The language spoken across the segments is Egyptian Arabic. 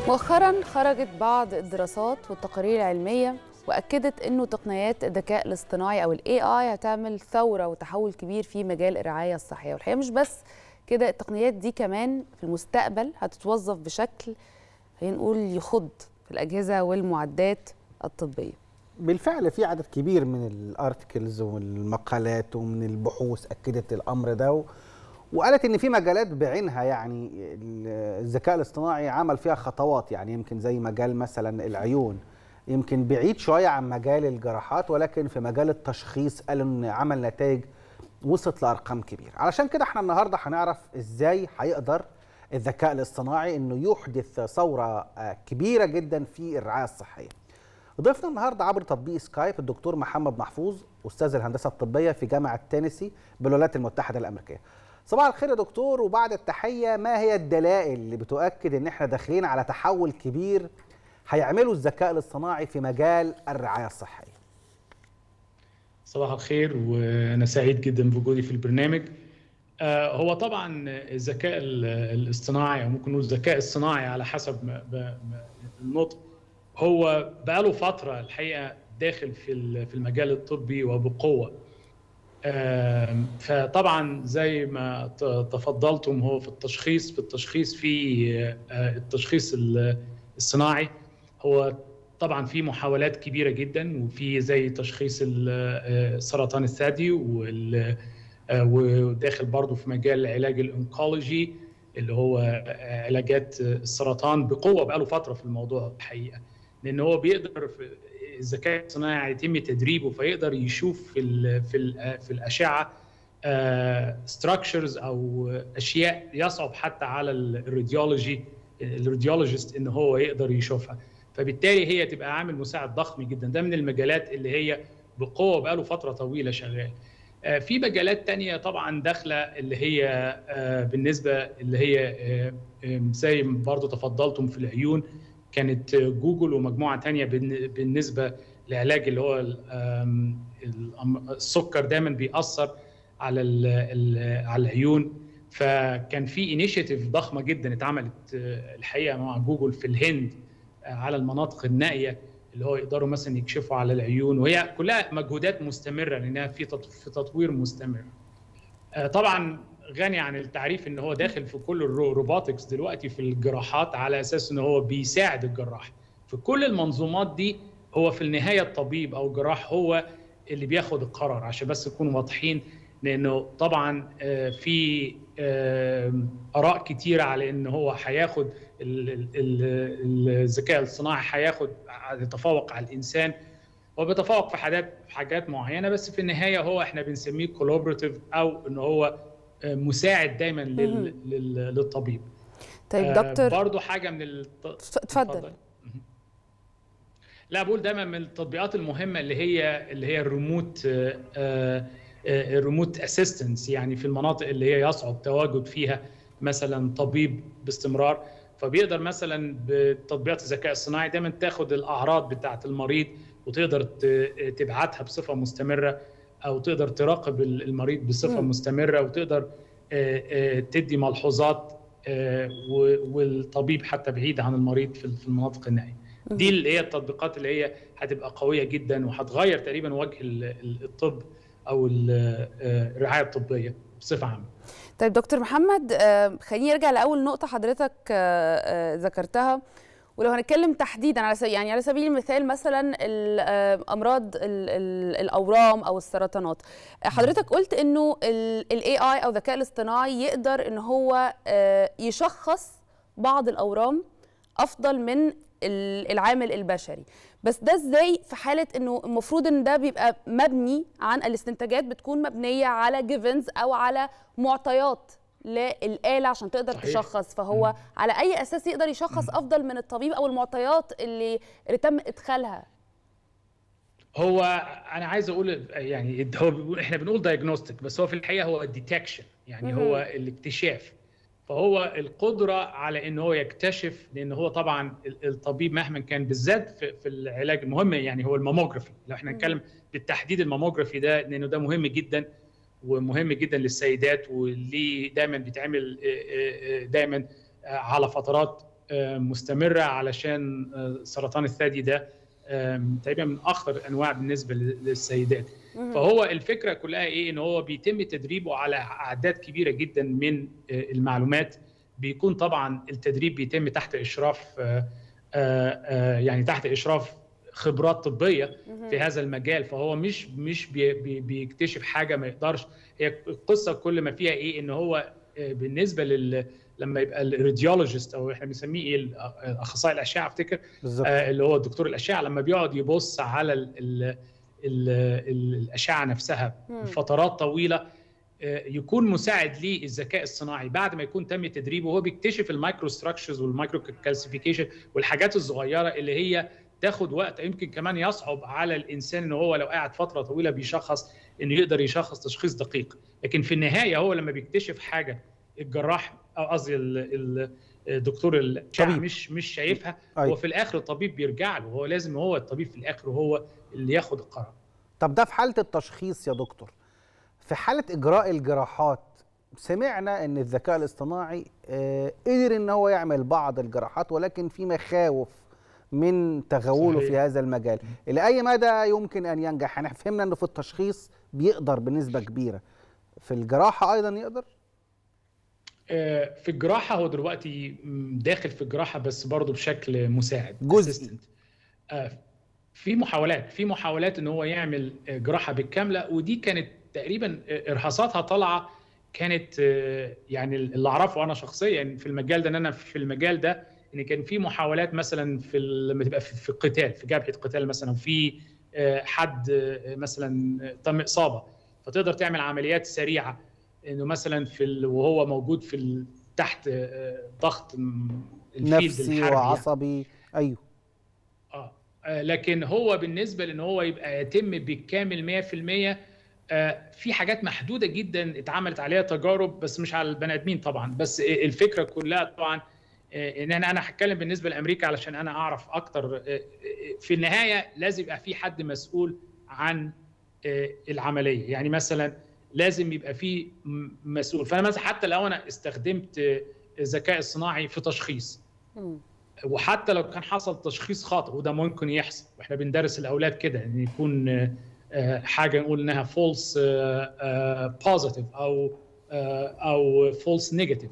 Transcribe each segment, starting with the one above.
مؤخرا خرجت بعض الدراسات والتقارير العلميه واكدت انه تقنيات الذكاء الاصطناعي او الاي اي هتعمل ثوره وتحول كبير في مجال الرعايه الصحيه والحقيقه مش بس كده التقنيات دي كمان في المستقبل هتتوظف بشكل خلينا نقول يخض في الاجهزه والمعدات الطبيه بالفعل في عدد كبير من الارتكلز والمقالات ومن البحوث اكدت الامر ده و... وقالت ان في مجالات بعينها يعني الذكاء الاصطناعي عمل فيها خطوات يعني يمكن زي مجال مثلا العيون يمكن بعيد شويه عن مجال الجراحات ولكن في مجال التشخيص قالوا ان عمل نتائج وصلت لارقام كبيره علشان كده احنا النهارده هنعرف ازاي هيقدر الذكاء الاصطناعي انه يحدث ثوره كبيره جدا في الرعايه الصحيه ضيفنا النهارده عبر تطبيق سكايب الدكتور محمد محفوظ استاذ الهندسه الطبيه في جامعه تينيسي بالولايات المتحده الامريكيه صباح الخير يا دكتور وبعد التحيه ما هي الدلائل اللي بتؤكد ان احنا داخلين على تحول كبير هيعمله الذكاء الاصطناعي في مجال الرعايه الصحيه صباح الخير وانا سعيد جدا بوجودي في البرنامج آه هو طبعا الذكاء الاصطناعي او ممكن نقول الذكاء الصناعي على حسب النطق هو بقاله فتره الحقيقه داخل في في المجال الطبي وبقوه آه فطبعا زي ما تفضلتم هو في التشخيص في التشخيص في آه التشخيص الصناعي هو طبعا في محاولات كبيره جدا وفي زي تشخيص السرطان الثدي وداخل برضه في مجال علاج الانكولوجي اللي هو علاجات السرطان بقوه بقاله فتره في الموضوع الحقيقه لان هو بيقدر في الذكاء الصناعي يتم تدريبه فيقدر يشوف في ال في ال في الاشعه ستراكشرز او اشياء يصعب حتى على الراديولوجي الراديولوجيست ان هو يقدر يشوفها فبالتالي هي تبقى عامل مساعد ضخم جدا ده من المجالات اللي هي بقوه بقاله فتره طويله شغال في مجالات تانية طبعا داخله اللي هي بالنسبه اللي هي زي برضو تفضلتم في العيون كانت جوجل ومجموعه تانية بالنسبه لعلاج اللي هو السكر دايما بيأثر على على العيون فكان في انيشيتيف ضخمه جدا اتعملت الحقيقه مع جوجل في الهند على المناطق النائيه اللي هو يقدروا مثلا يكشفوا على العيون وهي كلها مجهودات مستمره لانها في في تطوير مستمر. طبعا غني عن التعريف ان هو داخل في كل الروبوتكس دلوقتي في الجراحات على اساس ان هو بيساعد الجراح. في كل المنظومات دي هو في النهايه الطبيب او الجراح هو اللي بياخد القرار عشان بس نكون واضحين لانه طبعا في اراء كتيره على ان هو هياخد الذكاء الصناعي هياخد يتفوق على الانسان هو بيتفوق في حاجات في حاجات معينه بس في النهايه هو احنا بنسميه كولابوريتيف او ان هو مساعد دايما لل للطبيب طيب دكتور برضه حاجه من الت... اتفضل لا بقول دايما من التطبيقات المهمه اللي هي اللي هي الريموت الريموت اسيستنس يعني في المناطق اللي هي يصعب تواجد فيها مثلا طبيب باستمرار فبيقدر مثلا بتطبيقات الذكاء الصناعي دايما تاخد الاعراض بتاعه المريض وتقدر تبعتها بصفه مستمره او تقدر تراقب المريض بصفه م. مستمره وتقدر تدي ملحوظات والطبيب حتى بعيد عن المريض في المناطق النائيه دي اللي هي التطبيقات اللي هي هتبقى قويه جدا وهتغير تقريبا وجه الطب او الرعايه الطبيه بصفه عامه طيب دكتور محمد خليني ارجع لاول نقطه حضرتك ذكرتها ولو هنتكلم تحديدا على سبيل يعني على سبيل المثال مثلا الامراض الاورام او السرطانات حضرتك قلت انه الاي اي او الذكاء الاصطناعي يقدر ان هو يشخص بعض الاورام افضل من العامل البشري بس ده ازاي في حاله انه المفروض ان ده بيبقى مبني عن الاستنتاجات بتكون مبنيه على جيفنز او على معطيات للآلة عشان تقدر صحيح. تشخص فهو م. على أي أساس يقدر يشخص م. أفضل من الطبيب أو المعطيات اللي, اللي تم إدخالها هو أنا عايز أقول يعني هو إحنا بنقول دايجنوستيك بس هو في الحقيقة هو الديتكشن يعني م. هو الاكتشاف فهو القدرة على إن هو يكتشف لأن هو طبعا الطبيب مهما كان بالذات في, في العلاج المهم يعني هو الماموجرافي لو احنا نتكلم بالتحديد الماموجرافي ده لأنه ده مهم جدا ومهم جدا للسيدات واللي دايما بيتعمل دايما على فترات مستمره علشان سرطان الثدي ده تقريبا من اخطر انواع بالنسبه للسيدات فهو الفكره كلها ايه ان هو بيتم تدريبه على اعداد كبيره جدا من المعلومات بيكون طبعا التدريب بيتم تحت اشراف يعني تحت اشراف خبرات طبيه في هذا المجال فهو مش مش بي بيكتشف حاجه ما يقدرش هي القصه كل ما فيها ايه ان هو بالنسبه لل لما يبقى الراديولوجيست او احنا بنسميه ايه اخصائي الاشعه افتكر آه اللي هو دكتور الاشعه لما بيقعد يبص على ال ال ال ال الاشعه نفسها فترات طويله آه يكون مساعد ليه الذكاء الصناعي بعد ما يكون تم تدريبه وهو بيكتشف المايكرو ستراكشرز والمايكرو كالسيفيكيشن والحاجات الصغيره اللي هي تاخد وقت يمكن كمان يصعب على الانسان ان هو لو قاعد فتره طويله بيشخص انه يقدر يشخص تشخيص دقيق لكن في النهايه هو لما بيكتشف حاجه الجراح او قصدي الدكتور الاشعه مش مش شايفها أي. هو في الاخر الطبيب بيرجع له هو لازم هو الطبيب في الاخر هو اللي ياخد القرار طب ده في حاله التشخيص يا دكتور في حاله اجراء الجراحات سمعنا ان الذكاء الاصطناعي آه قدر ان هو يعمل بعض الجراحات ولكن في مخاوف من تغوله صحيح. في هذا المجال الى اي مدى يمكن ان ينجح احنا فهمنا انه في التشخيص بيقدر بنسبه كبيره في الجراحه ايضا يقدر في الجراحه هو دلوقتي داخل في الجراحه بس برضه بشكل مساعد جزء في محاولات في محاولات ان هو يعمل جراحه بالكامله ودي كانت تقريبا ارهاصاتها طالعه كانت يعني اللي اعرفه انا شخصيا في المجال ده ان انا في المجال ده ان كان في محاولات مثلا في لما تبقى في, في القتال في جبهه قتال مثلا في حد مثلا تم اصابه فتقدر تعمل عمليات سريعه انه مثلا في ال... وهو موجود في ال... تحت ضغط الفيلد نفسي وعصبي يعني. ايوه اه لكن هو بالنسبه لان هو يبقى يتم بالكامل 100% آه في حاجات محدوده جدا اتعملت عليها تجارب بس مش على البني ادمين طبعا بس الفكره كلها طبعا ان انا انا هتكلم بالنسبه لامريكا علشان انا اعرف اكتر في النهايه لازم يبقى في حد مسؤول عن العمليه يعني مثلا لازم يبقى في مسؤول فانا مثلا حتى لو انا استخدمت الذكاء الصناعي في تشخيص وحتى لو كان حصل تشخيص خاطئ وده ممكن يحصل واحنا بندرس الاولاد كده ان يكون حاجه نقول انها فولس بوزيتيف او او فولس نيجاتيف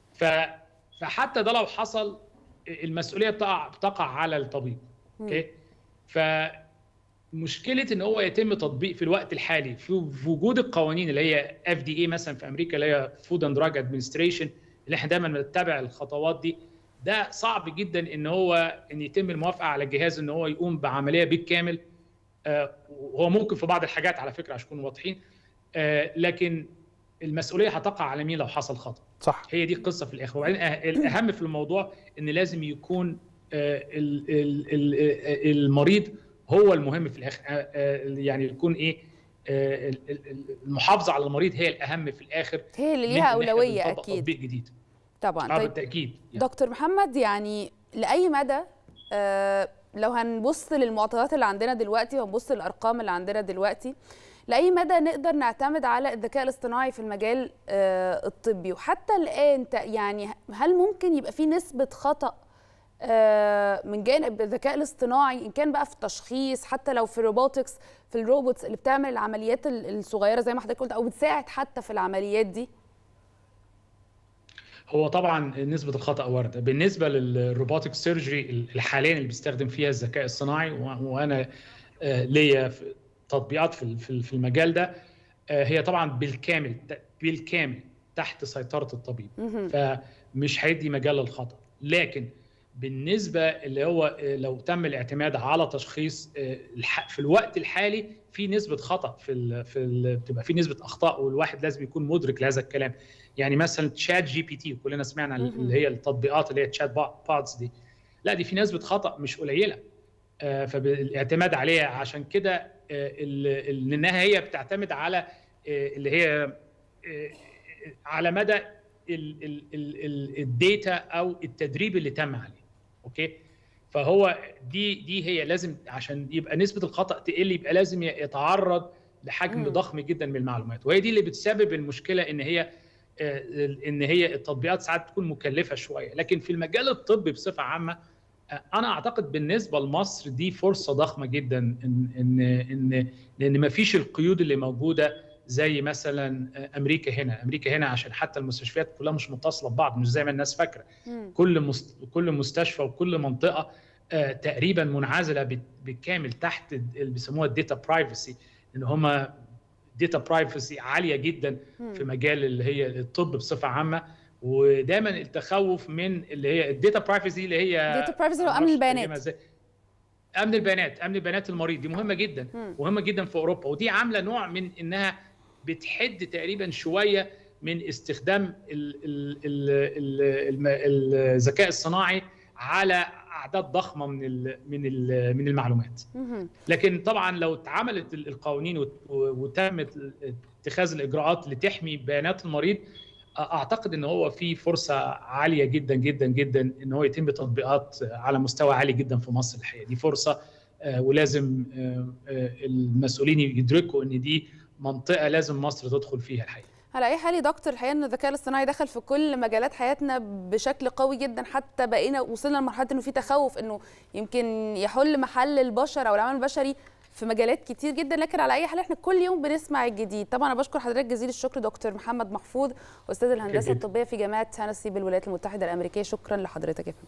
فحتى ده لو حصل المسؤوليه بتقع بتقع على الطبيب اوكي ف مشكله ان هو يتم تطبيق في الوقت الحالي في وجود القوانين اللي هي اف دي اي مثلا في امريكا اللي هي فود اند دراج ادمنستريشن اللي احنا دايما بنتبع الخطوات دي ده صعب جدا ان هو ان يتم الموافقه على الجهاز ان هو يقوم بعمليه بالكامل آه هو ممكن في بعض الحاجات على فكره عشان نكون واضحين آه لكن المسؤوليه هتقع على مين لو حصل خطا صح هي دي القصه في الاخر وبعدين الاهم في الموضوع ان لازم يكون آه المريض هو المهم في الاخر يعني يكون ايه المحافظه على المريض هي الاهم في الاخر هي اللي ليها اولويه اكيد تطبيق جديد طبعا طيب بالتاكيد يعني. دكتور محمد يعني لاي مدى آه لو هنبص للمعطيات اللي عندنا دلوقتي وهنبص للارقام اللي عندنا دلوقتي لاي مدى نقدر نعتمد على الذكاء الاصطناعي في المجال آه الطبي وحتى الان يعني هل ممكن يبقى في نسبه خطا من جانب الذكاء الاصطناعي ان كان بقى في التشخيص حتى لو في الروبوتكس في الروبوتس اللي بتعمل العمليات الصغيره زي ما حضرتك قلت او بتساعد حتى في العمليات دي هو طبعا نسبه الخطا وارده بالنسبه للروبوتك سيرجري الحاليا اللي بيستخدم فيها الذكاء الصناعي وانا ليا تطبيقات في المجال ده هي طبعا بالكامل بالكامل تحت سيطره الطبيب فمش هيدي مجال للخطا لكن بالنسبه اللي هو لو تم الاعتماد على تشخيص في الوقت الحالي في نسبه خطا في ال في ال بتبقى في نسبه اخطاء والواحد لازم يكون مدرك لهذا الكلام يعني مثلا تشات جي بي تي كلنا سمعنا اللي هي التطبيقات اللي هي تشات بادز دي لا دي في نسبه خطا مش قليله فالاعتماد عليها عشان كده لانها هي بتعتمد على اللي هي على مدى الداتا او التدريب اللي تم عليه اوكي فهو دي دي هي لازم عشان يبقى نسبه الخطا تقل يبقى لازم يتعرض لحجم م. ضخم جدا من المعلومات وهي دي اللي بتسبب المشكله ان هي ان هي التطبيقات ساعات تكون مكلفه شويه لكن في المجال الطبي بصفه عامه انا اعتقد بالنسبه لمصر دي فرصه ضخمه جدا ان ان ان لان ما فيش القيود اللي موجوده زي مثلا امريكا هنا امريكا هنا عشان حتى المستشفيات كلها مش متصله ببعض مش زي ما الناس فاكره كل مست... كل مستشفى وكل منطقه آه تقريبا منعزله بالكامل تحت اللي بيسموها الداتا برايفسي ان هم داتا برايفسي عاليه جدا في مجال اللي هي الطب بصفه عامه ودايما التخوف من اللي هي الداتا برايفسي اللي هي داتا برايفسي هو امن البيانات امن البيانات امن البيانات المريض دي مهمه جدا مهمه جدا في اوروبا ودي عامله نوع من انها بتحد تقريبا شويه من استخدام الذكاء الصناعي على اعداد ضخمه من ال من ال من المعلومات لكن طبعا لو اتعملت القوانين وتمت اتخاذ الاجراءات لتحمي بيانات المريض اعتقد ان هو في فرصه عاليه جدا جدا جدا ان هو يتم تطبيقات على مستوى عالي جدا في مصر الحقيقه دي فرصه ولازم المسؤولين يدركوا ان دي منطقه لازم مصر تدخل فيها الحقيقه على اي حال يا دكتور الحقيقه ان الذكاء الاصطناعي دخل في كل مجالات حياتنا بشكل قوي جدا حتى بقينا وصلنا لمرحله انه في تخوف انه يمكن يحل محل البشر او العمل البشري في مجالات كتير جدا لكن على اي حال احنا كل يوم بنسمع الجديد طبعا انا بشكر حضرتك جزيل الشكر دكتور محمد محفوظ استاذ الهندسه الطبيه في جامعه تينيسي بالولايات المتحده الامريكيه شكرا لحضرتك يا فندم